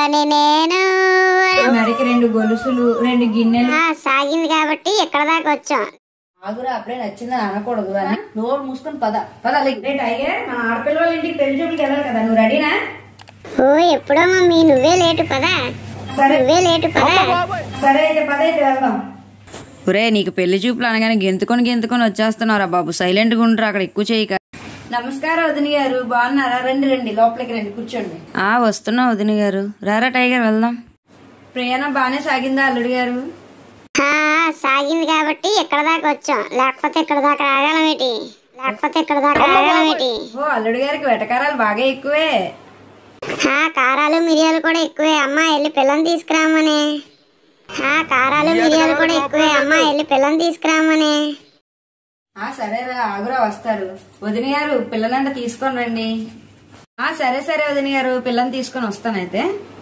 వస్తావని నేను మెడకి రెండు గొలుసులు రెండు గిన్నెలు ఆ, సాగింది కాబట్టి ఎక్కడ దాకా వచ్చాం ఆగురా అప్పుడే నచ్చిందని అనకూడదు అని నోరు మూసుకొని పద పద లేకు. రే టైగర్ మన ఆడపిల్ల వాళ్ళ ఇంటికి పెళ్లి చూపులకి వెళ్ళాలి కదా నువ్వు రెడీనా ఓ ఎప్పుడో మమ్మీ నువ్వే లేటు పదా నువ్వే లేటు పదా సరే అయితే పద అయితే వెళ్దాం ఒరే నీకు పెళ్లి చూపులు అనగానే గెంతుకొని గెంతుకొని వచ్చేస్తున్నారా బాబు సైలెంట్గా ఉండరు అక్కడ ఎక్కువ చేయక నమస్కారం వదిన గారు బాగున్నారా రండి రండి లోపలికి రండి కూర్చోండి ఆ వస్తున్నా వదిన గారు రారా టైగర్ వెళ్దాం ప్రయాణం బాగానే సాగిందా అల్లుడు గారు ఆ, సాగింది కాబట్టి ఎక్కడ దాకా వచ్చాం లేకపోతే ఇక్కడ దాకా రాగలం ఏంటి లేకపోతే ఇక్కడ దాకా రాగలం ఏంటి ఓ అల్లుడు గారికి వెటకారాలు బాగా ఎక్కువే ఆ, కారాలు మిరియాలు కూడా ఎక్కువే అమ్మా వెళ్ళి పిల్లని తీసుకురామని ఆ, కారాలు మిరియాలు కూడా ఎక్కువే అమ్మా వెళ్ళి పిల్లని తీసుకురామని ఆ సరేరా ఆగురా వస్తారు వదిన గారు పిల్లలంట తీసుకొని రండి ఆ సరే సరే వదిన గారు పిల్లని తీసుకొని వస్తానైతే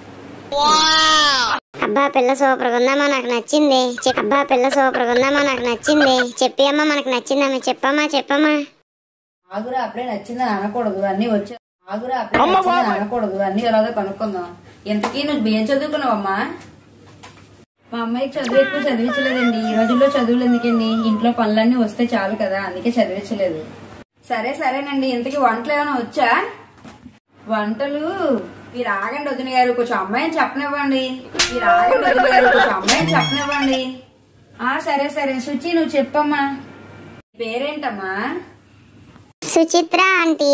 అబ్బా పిల్ల సూపర్ గా ఉందమ్మా నాకు నచ్చింది చెప్ అబ్బా పిల్ల సూపర్ గా ఉందమ్మా నాకు నచ్చింది చెప్పి అమ్మా మనకు నచ్చిందమ్మా చెప్పమ్మా చెప్పమ్మా ఆగురా అప్పుడే నచ్చిందని అనకూడదు అన్ని వచ్చా ఆగురా అప్పుడే నచ్చిందని అనకూడదు అన్ని ఎలాగో కనుక్కుందాం ఇంతకీ నువ్వు ఏం చదువుకున్నావమ్మా మా అమ్మాయికి చదువు ఎక్కువ చదివించలేదండి ఈ రోజుల్లో చదువులు ఎందుకండి ఇంట్లో పనులన్నీ వస్తే చాలు కదా అందుకే చదివించలేదు సరే సరేనండి ఇంతకీ వంటలు ఏమైనా వచ్చా వంటలు మీరు ఆగండి వదిన గారు కొంచెం అమ్మాయిని చెప్పనివ్వండి మీరు ఆగండి వదిన గారు కొంచెం అమ్మాయిని చెప్పనివ్వండి ఆ సరే సరే సుచి నువ్వు చెప్పమ్మా పేరేంటమ్మా సుచిత్ర ఆంటీ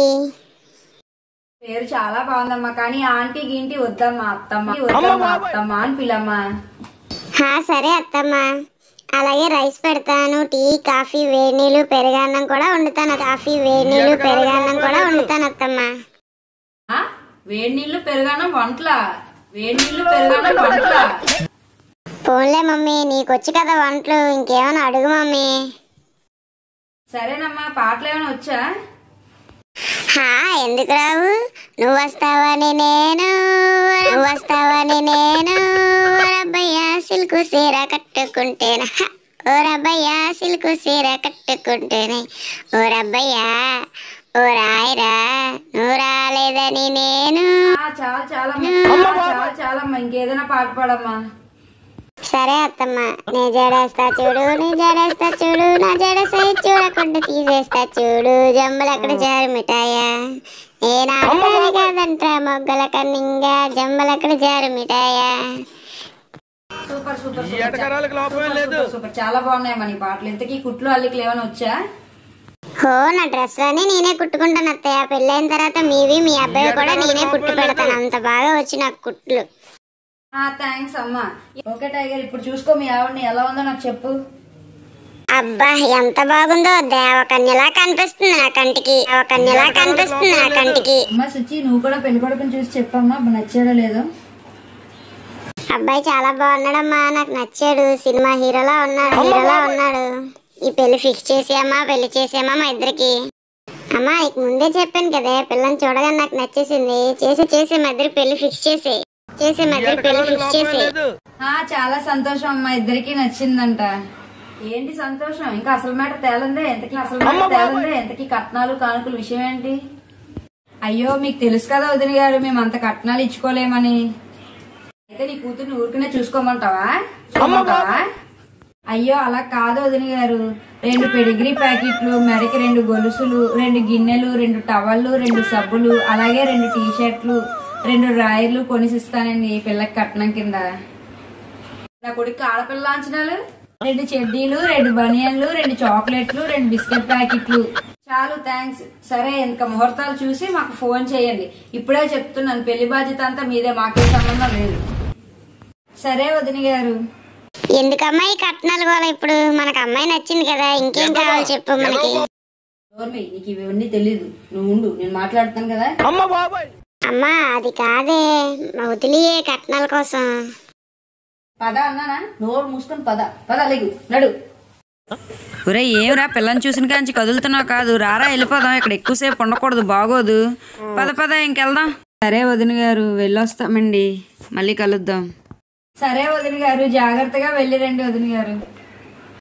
పేరు చాలా బాగుందమ్మా కానీ ఆంటీ గింటి వద్దమ్మా అత్తమ్మ వద్దమ్మా అత్తమ్మ అని పిల్లమ్మా హా సరే అత్తమ్మ అలాగే రైస్ పెడతాను టీ కాఫీ వేడి నీళ్ళు పెరుగన్నం కూడా వండుతాను కాఫీ వేడి నీళ్ళు పెరుగన్నం కూడా వండుతాను అత్తమ్మ ఆ? వేడి నీళ్లు పెరుగన్నం వంటలా వేడి నీళ్లు పెరుగన్నం వంటలా పోన్లే మమ్మీ నీకొచ్చు కదా వంటలు ఇంకేమైనా అడుగు మమ్మీ సరేనమ్మా పాటలు ఏమైనా వచ్చా హా ఎందుకు రావు నువ్వు వస్తావని నేను నువ్వు వస్తావని నేను ఓరబ్బయ్య సిల్కు సీర కట్టుకుంటేనే హ! ఓరబ్బయ్య సిల్కు సీర కట్టుకుంటేనే ఓరబ్బయ్య ఓ రాయరా నువ్వు రాలేదని నేను ఆ, చాలా చాలా అమ్మా. ఆ, చాలా చాలా అమ్మా ఇంకేదైనా పాట పాడమ్మా సరే అత్తమ్మ నే జడేస్తా చూడు నీ జడేస్తా చూడు నా జడసై చూడకుండా తీసేస్తా చూడు జంబలక్కడ జారు మిఠాయా నేను ఆడదాని కాదంట్రా మొగ్గల కన్నింగా జంబలక్కడ జారు మిఠాయా super super super super, super చాలా బాగున్నాయమ్మా నీ పాటలు ఇంతకీ కుట్లు అల్లికలు ఏమైనా వచ్చా హో నా డ్రెస్ అన్ని నేనే కుట్టుకుంటాను అత్తయ్య పెళ్ళైన తర్వాత మీవి మీ అబ్బాయి కూడా నేనే కుట్టు పెడతాను అంత బాగా వచ్చి నాకు కుట్లు ఆ థ్యాంక్స్ అమ్మా ఓకే టైగర్ ఇప్పుడు చూసుకో మీ ఆవిడని ఎలా ఉందో నాకు చెప్పు అబ్బా ఎంత బాగుందో దేవకన్యలా కనిపిస్తుంది నా కంటికి దేవకన్యలా కనిపిస్తుంది నా కంటికి అమ్మా సుచి నువ్వు కూడా పెళ్లి కొడుకుని చూసి చెప్పమ్మా నచ్చాడో లేదో అబ్బాయి చాలా బాగున్నాడమ్మా నాకు నచ్చాడు సినిమా హీరోలా ఉన్నాడు హీరోలా ఉన్నాడు ఈ పెళ్లి ఫిక్స్ చేసేయమ్మా పెళ్లి చేసేయమ్మా మా ఇద్దరికి అమ్మా నీకు ముందే చెప్పాను కదే పిల్లని చూడగానే నాకు నచ్చేసింది చేసి చేసి మా ఇద్దరికి పెళ్లి ఫిక్స్ చేసి చేసి మా ఇద్దరికి పెళ్లి ఫిక్స్ చేసి ఆ చాలా సంతోషం అమ్మా ఇద్దరికి నచ్చిందంట ఏంటి సంతోషం ఇంకా అసలు మాట తేలందే ఎంతకి అసలు మాట తేలందే ఎంతకి కట్నాలు కానుకలు విషయం ఏంటి అయ్యో మీకు తెలుసు కదా వదిన గారు మేము అంత కట్నాలు ఇచ్చుకోలేమని అయితే నీ కూతుర్ని ఊరికనే చూసుకోమంటావా చూసుకోమంటావా అయ్యో అలా కాదు వదిన గారు రెండు పెడిగ్రీ ప్యాకెట్లు మెడకి రెండు గొలుసులు రెండు గిన్నెలు రెండు టవళ్ళు రెండు సబ్బులు అలాగే రెండు టీ షర్ట్లు రెండు రాయర్లు కొనిసిస్తానండి ఈ పిల్లకి కట్నం కింద నా కొడుకు ఆడపిల్ల లాంఛనాలు రెండు చెడ్డీలు రెండు బనియన్లు రెండు చాక్లెట్లు రెండు బిస్కెట్ ప్యాకెట్లు చాలు థ్యాంక్స్ సరే ఇంకా ముహూర్తాలు చూసి మాకు ఫోన్ చేయండి ఇప్పుడే చెప్తున్నాను పెళ్లి బాధ్యత అంతా మీదే మాకే సంబంధం లేదు సరే వదిన గారు ఎందుకమ్మా ఈ కట్నాలు కూడా ఇప్పుడు మనకు అమ్మాయి నచ్చింది కదా ఇంకేం కావాలి చెప్పు మనకి నోర్మి నీకు ఇవన్నీ తెలీదు నువ్వు ఉండు నేను మాట్లాడుతాను కదా అమ్మా అది కాదే మా వదిలియే కట్నాల కోసం పద అన్నానా నోరు మూసుకొని పద పద లేగు నడు ఒరే ఏమిరా పిల్లని చూసిన కాంచి కదులుతున్నావు కాదు రారా వెళ్ళిపోదాం ఇక్కడ ఎక్కువసేపు ఉండకూడదు బాగోదు పద పద ఇంకెళ్దాం సరే వదిన గారు వెళ్ళొస్తామండి మళ్ళీ కలుద్దాం సరే వదిన గారు జాగ్రత్తగా వెళ్ళిరండి వదిన గారు